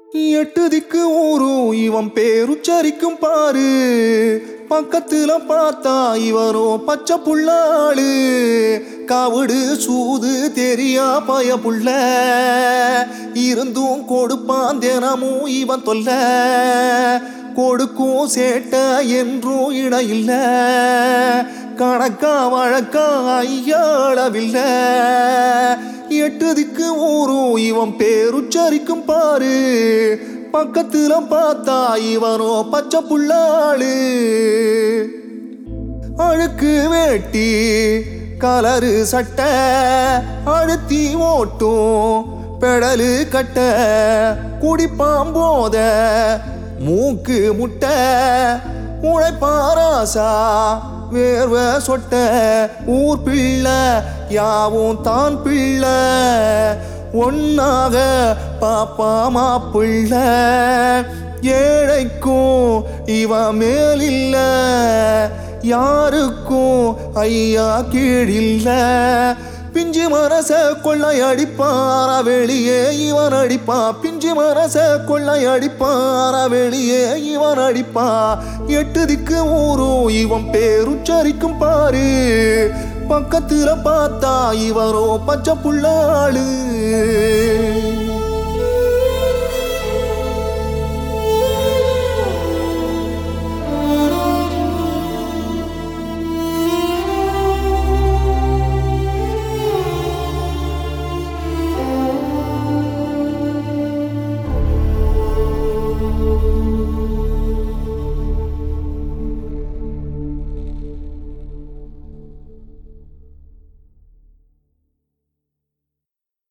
எட்டு திக்கு ஊரும் இவன் பேருச்சரிக்கும் பாரு பக்கத்துல பார்த்தா இவரோ பச்சை புள்ளாளு காவடு சூது தெரியா பய புள்ள இருந்தும் கொடுப்பான் தினமும் இவன் தொல்ல கொடுக்கும் சேட்ட என்றும் இடையில்ல கணக்கா வழக்கா ஐயாளவில்லை எட்டு திக்கு ஊரும் இவன் பேருச்சரிக்கும் பாரு பக்கத்துல பார்த்தா இவனோ பச்சை புள்ளாளு அழுக்கு வேட்டி கலரு சட்டை அழுத்தி ஓட்டும் பெடலு கட்ட குடிப்பாம் போத மூக்கு முட்டை உழைப்பாராசா வேர்வ சொட்ட ஊர் பிள்ளை யாவும் தான் பிள்ளை ஒன்னாக பாப்பா மாப்பிள்ள ஏழைக்கும் இவ மேலில்ல யாருக்கும் ஐயா கீழில்ல பிஞ்சு மனச கொள்ளை அடிப்பார வெளியே இவன் அடிப்பா பிஞ்சு மனச கொள்ளை அடிப்பார வெளியே இவன் அடிப்பா எட்டு திக்கு ஊரும் இவன் பேருச்சரிக்கும் பாரு பக்கத்துல பார்த்தா இவரோ பச்சை புள்ளாளு